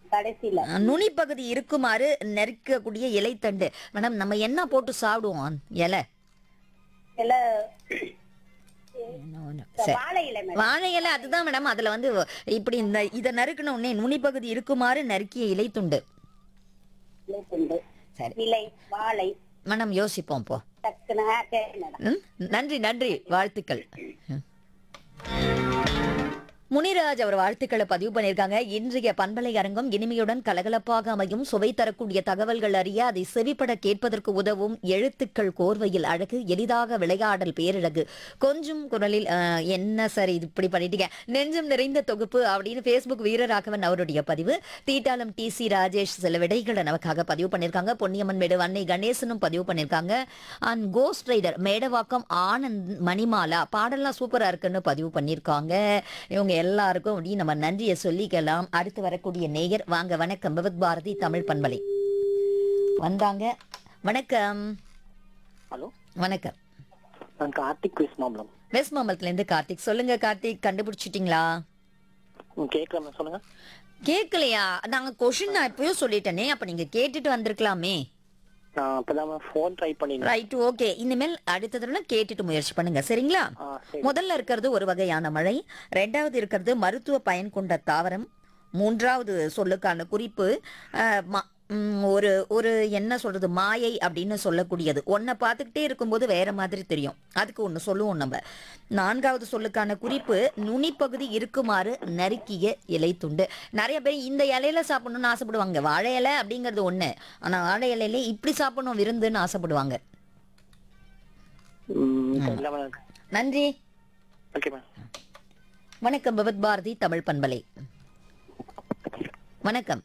கடைசியில அஹ், நுனிப்பகுதி இருக்குமாறு நெருக்கக்கூடிய இலைத்தண்டு மேடம் நம்ம என்ன போட்டு சாப்பிடுவோம் இலை இல்ல என்ன ஒண்ணு. இந்த சரி. வாழை இலை மேடம் வாழை இலை அதுதான் மேடம் அதுல வந்து இப்படி இந்த இதை நறுக்கணும் உடனே நுனிப்பகுதி இருக்குமாறு நறுக்கிய இலைத்துண்டு இலைத்துண்டு சரி இலை வாழை மேடம் யோசிப்போம் போ டக்குன்னு ஆ, சரி மேடம் ம்? நன்றி நன்றி வாழ்த்துக்கள் ம். முனிராஜ் அவர் வாழ்த்துக்களை பதிவு பண்ணியிருக்காங்க இன்றைய பண்பலை அரங்கம் இனிமையுடன் கலகலப்பாக அமையும் சுவை தரக்கூடிய தகவல்கள் அறிய அதை செவிப்பட கேட்பதற்கு உதவும் எழுத்துக்கள் கோர்வையில் அழகு எளிதாக விளையாடல் பேரழகு கொஞ்சம் குரலில் அஹ், என்ன சார் இது இப்படி பண்ணிட்டீங்க நெஞ்சம் நிறைந்த தொகுப்பு அப்படின்னு ஃபேஸ்புக் வீரராகவன் அவருடைய பதிவு தீட்டாளம் டி சி ராஜேஷ் சில விடைகளை நமக்காக பதிவு பண்ணியிருக்காங்க பொன்னியம்மன் மேடு அன்னை கணேசனும் பதிவு பண்ணியிருக்காங்க and ghost rider Medavakkam Anand Manimala பாடல்லாம் சூப்பரா இருக்குன்னு பதிவு பண்ணியிருக்காங்க இவங்க எல்லாருக்கும் அப்படி நம்ம நன்றியை சொல்லிக்கலாம் அடுத்து வரக்கூடிய நேயர் வாங்க வணக்கம் விவத் பாரதி தமிழ் பண்பலை வந்தாங்க வணக்கம் ஹலோ வணக்கம் நான் கார்த்திக் விஸ்மாம்பலம் வெஸ்ட் மாம்பலத்துல இருந்து கார்த்திக் சொல்லுங்க கார்த்திக் கண்டுபிடிச்சிட்டீங்களா ம் கேட்கலாமா சொல்லுங்க கேட்கலையா நாங்க கொஷின் நான் எப்பயோ சொல்லிட்டேனே அப்ப நீங்க கேட்டுட்டு வந்திருக்கலாமே நான் அப்பதான் ஃபோன் ட்ரை பண்ணிருந்தேன் ரைட் ஓகே இனிமேல் அடுத்த தடவை கேட்டுட்டு முயற்சி பண்ணுங்க சரிங்களா ஆ சரி முதல்ல இருக்கிறது ஒரு வகையான மழை ரெண்டாவது இருக்கிறது மருத்துவ பயன் கொண்ட தாவரம் மூன்றாவது சொல்லுக்கான குறிப்பு அஹ், ம- ம், ஒரு ஒரு என்ன சொல்றது மாயை அப்படின்னு சொல்லக்கூடியது ஒன்றை பார்த்துக்கிட்டே இருக்கும்போது வேற மாதிரி தெரியும் அதுக்கு ஒன்று சொல்லுவோம் நம்ம நான்காவது சொல்லுக்கான குறிப்பு நுனிப்பகுதி இருக்குமாறு நறுக்கிய இலை துண்டு நிறைய பேர் இந்த இலையில சாப்பிடணும்னு ஆசைப்படுவாங்க வாழை இலை அப்படிங்கிறது ஒன்று ஆனால் வாழை இலையில இப்படி சாப்பிடணும் விருந்துன்னு ஆசைப்படுவாங்க ம் தெரியல மேடம் நன்றி ஓகே மேம் வணக்கம் பகவத் பாரதி தமிழ் பண்பலை வணக்கம்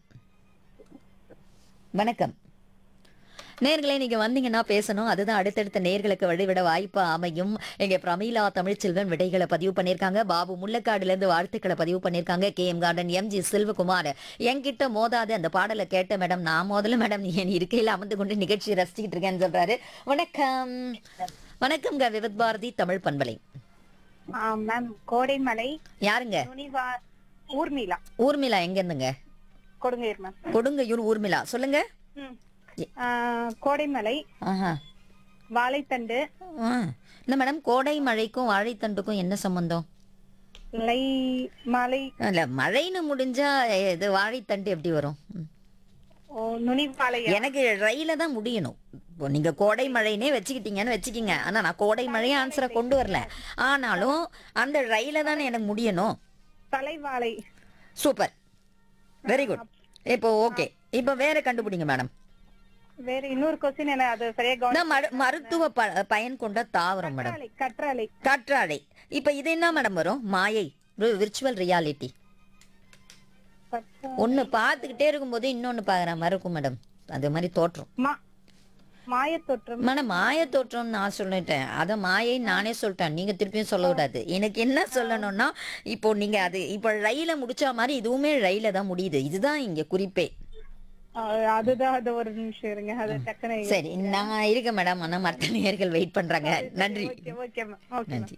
வணக்கம் நேர்களே நீங்க வந்தீங்கன்னா பேசணும் அதுதான் அடுத்தடுத்த நேர்களுக்கு வழிவிட வாய்ப்பு அமையும் எங்க பிரமீளா தமிழ்ச்செல்வன் விடைகளை பதிவு பண்ணியிருக்காங்க பாபு முள்ளக்காடுல இருந்து வாழ்த்துக்களை பதிவு பண்ணியிருக்காங்க K M garden M G Selvakumar என்கிட்ட மோதாது அந்த பாடலை கேட்ட மேடம் நான் மோதல மேடம் என் இருக்கையில் அமர்ந்து கொண்டு நிகழ்ச்சி ரசிச்சுக்கிட்டு இருக்கேன்னு சொல்றாரு வணக்கம் வணக்கம்ங்க விவத் பாரதி தமிழ் பண்பலை மேம் கோடைமலை யாருங்க துணிவா ஊர்மிளா ஊர்மிளா எங்க இருந்துங்க கொடுங்கூர் மேம் கொடுங்கையூர் ஊர்மிளா சொல்லுங்க ம். ஆ, கோடைமலை ஆஹா வாழைத்தண்டு ஆ. இல்ல மேடம் கோடை மழைக்கும் வாழைத்தண்டுக்கும் என்ன சம்பந்தம் லை மலை இல்ல மழைன்னு முடிஞ்சா இது வாழைத்தண்டு எப்படி வரும் ம். ஓ, நுனி வாழை எனக்கு ரயில தான் முடியணும் இப்போ நீங்க கோடை மழைனே வச்சுக்கிட்டீங்கன்னு வச்சுக்கிங்க ஆனா நான் கோடை மழையே ஆன்சரை கொண்டு வரல ஆனாலும் அந்த ரயில தானே எனக்கு முடியணும் தலைவாழை சூப்பர் வெரி குட் இப்போ ஓகே இப்போ வேற கண்டுபிடிங்க மேடம் வேற இன்னொரு கொஸ்டின் என்ன அது சரியா கவனம் நான் மரு- மருத்துவ ப- பயன் கொண்ட தாவரம் மேடம் கற்றாழை கற்றாழை காற்றாழை இப்ப இது என்ன மேடம் வரும் மாயை விர்ச்சுவல் ரியாலிட்டி கற்றா- ஒன்னு பார்த்துக்கிட்டே இருக்கும்போது இன்னொன்னு பாக்குற மாதிரி இருக்கும் மேடம் அது மாதிரி தோற்றம் மா மாயத்தொற்றம் மேடம் மாய தோற்றம் நான் சொல்லிட்டேன் அத மாயை நானே சொல்லிட்டேன் நீங்க திருப்பியும் சொல்லக்கூடாது எனக்கு என்ன சொல்லணும்னா இப்போ நீங்க அது இப்போ ரயில முடிச்ச மாதிரி இதுவுமே ரயில தான் முடியுது இதுதான் இங்க குறிப்பே ஆ, அதுதான் அது ஒரு நிமிஷம் இருங்க அது டக்குனு சரி நான் இருக்கேன் மேடம் ஆனா மற்ற நேயர்கள் வெயிட் பண்றாங்க நன்றி ஓகே ஓகே மேம் ஓகே நன்றி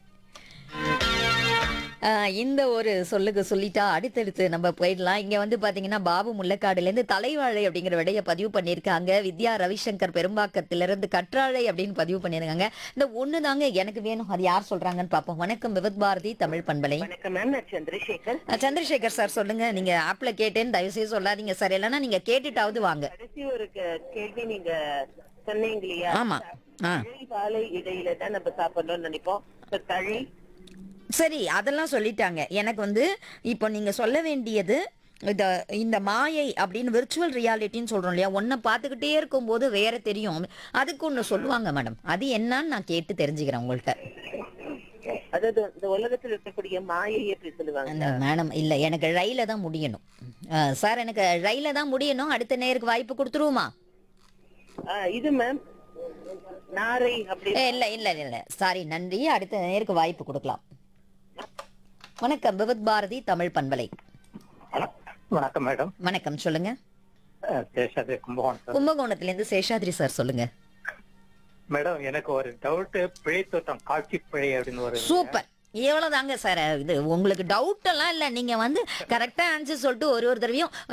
ஆஹ் இந்த ஒரு சொல்லுக்கு சொல்லிட்டா அடுத்தடுத்து நம்ம போயிடலாம் இங்க வந்து பாத்தீங்கன்னா பாபு முள்ளக்காடுல இருந்து தலைவாழை அப்படிங்கிற விடைய பதிவு பண்ணியிருக்காங்க வித்யா ரவிசங்கர் பெரும்பாக்கத்துல இருந்து கற்றாழை அப்படின்னு பதிவு பண்ணிருக்காங்க இந்த ஒண்ணு தாங்க எனக்கு வேணும் அது யார் சொல்றாங்கன்னு பாப்போம் வணக்கம் விவத் பாரதி தமிழ் பண்பலை வணக்கம் மேம் நான் சந்திரசேகர் அஹ் சந்திரசேகர் சார் சொல்லுங்க நீங்க ஆப்ல கேட்டேன்னு தயவு செய்து சொல்லாதீங்க சார் இல்லைன்னா நீங்க கேட்டுட்டாவது வாங்க கடைசி ஒரு கே- கேள்வி நீங்க சொன்னீங்க இல்லையா ஆமா ஆ தழை வாழை இடையில தான் நம்ம சாப்பிடணும்னு நினைப்போம் இப்ப தழை சரி அதெல்லாம் சொல்லிட்டாங்க எனக்கு வந்து இப்போ நீங்க சொல்ல வேண்டியது இந்த இந்த மாயை அப்படின்னு விர்ச்சுவல் ரியாலிட்டின்னு சொல்றோம் இல்லையா ஒன்றை பார்த்துக்கிட்டே இருக்கும்போது வேற தெரியும் அதுக்கு ஒன்று சொல்லுவாங்க மேடம் அது என்னன்னு நான் கேட்டு தெரிஞ்சுக்கிறேன் உங்கள்கிட்ட அதாவது இந்த உலகத்தில் இருக்கக்கூடிய மாயை எப்படி சொல்லுவாங்க அந்த மேடம் இல்லை எனக்கு ரயில தான் முடியணும் அஹ், சார் எனக்கு ரயில தான் முடியணும் அடுத்த நேருக்கு வாய்ப்பு கொடுத்துருவோமா ஆ, இது மேம் நாரை அப்படி ஏ, இல்ல இல்ல இல்ல சாரி நன்றி அடுத்த நேருக்கு வாய்ப்பு கொடுக்கலாம் வணக்கம் விவத் பாரதி தமிழ் பண்பலை வணக்கம் மேடம் வணக்கம் சொல்லுங்க சேஷாதே கும்பகோணம் சார் கும்பகோணத்துல இருந்து சேஷாத்ரி சார் சொல்லுங்க மேடம் எனக்கு ஒரு டவுட் பிழை தோட்டம் காட்சி பிழை அப்படின்னு ஒரு சூப்பர் எவ்வளவுதாங்க சார் இது உங்களுக்கு டவுட் எல்லாம் இல்ல நீங்க வந்து கரெக்டா ஆன்சர் சொல்லிட்டு ஒரு ஒரு தடவையும்